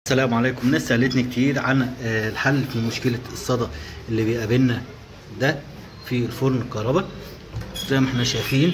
السلام عليكم ناس سالتني كتير عن آه، الحل في مشكله الصدى اللي بيقابلنا ده في الفرن الكهرباء زي ما احنا شايفين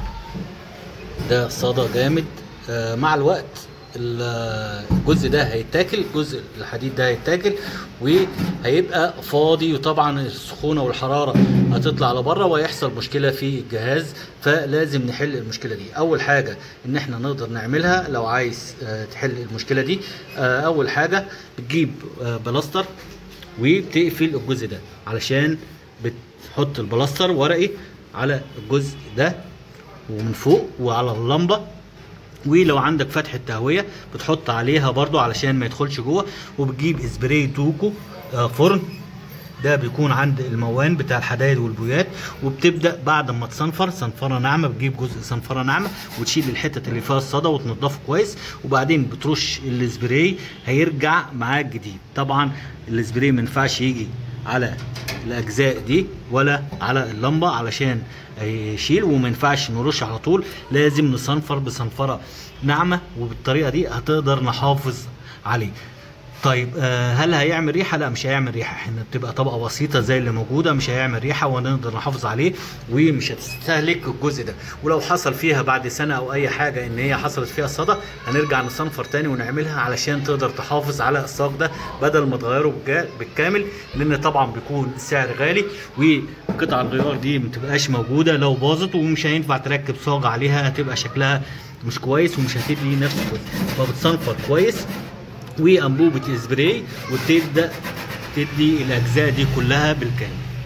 ده صدى جامد آه، مع الوقت ال- آه، الجزء ده هيتاكل جزء الحديد ده هيتاكل وهيبقى فاضي وطبعا السخونه والحراره هتطلع لبره وهيحصل مشكله في الجهاز فلازم نحل المشكله دي اول حاجه ان احنا نقدر نعملها لو عايز آه، تحل المشكله دي آه، اول حاجه بتجيب آه، بلاستر وبتقفل الجزء ده علشان بتحط البلاستر ورقي على الجزء ده ومن فوق وعلى اللمبه ولو عندك فتحة تهوية بتحط عليها برضو علشان ما يدخلش جوه وبتجيب اسبراي توكو آه، فرن ده بيكون عند الموان بتاع الحدايد والبويات وبتبدا بعد ما تصنفر صنفره ناعمه بتجيب جزء صنفره ناعمه وتشيل الحتت اللي فيها الصدى وتنضفه كويس وبعدين بترش السبراي هيرجع معاك جديد طبعا السبراي ما ينفعش يجي على الاجزاء دي ولا على اللمبه علشان يشيل وما ينفعش نرش على طول لازم نصنفر بصنفره ناعمه وبالطريقه دي هتقدر نحافظ عليه طيب آه، هل هيعمل ريحه لا مش هيعمل ريحه احنا بتبقى طبقه بسيطه زي اللي موجوده مش هيعمل ريحه ونقدر نحافظ عليه ومش هتستهلك الجزء ده ولو حصل فيها بعد سنه او اي حاجه ان هي حصلت فيها صدى هنرجع نصنفر تاني ونعملها علشان تقدر تحافظ على الصاج ده بدل ما تغيره بالجا- بالكامل لان طبعا بيكون السعر غالي وقطع الغيار دي ما بتبقاش موجوده لو باظت ومش هينفع تركب صاج عليها هتبقى شكلها مش كويس ومش هتدي نفس كويس فبتصنفر كويس وانبوبه اسبراي وتبدا تدي الاجزاء دي كلها بالكامل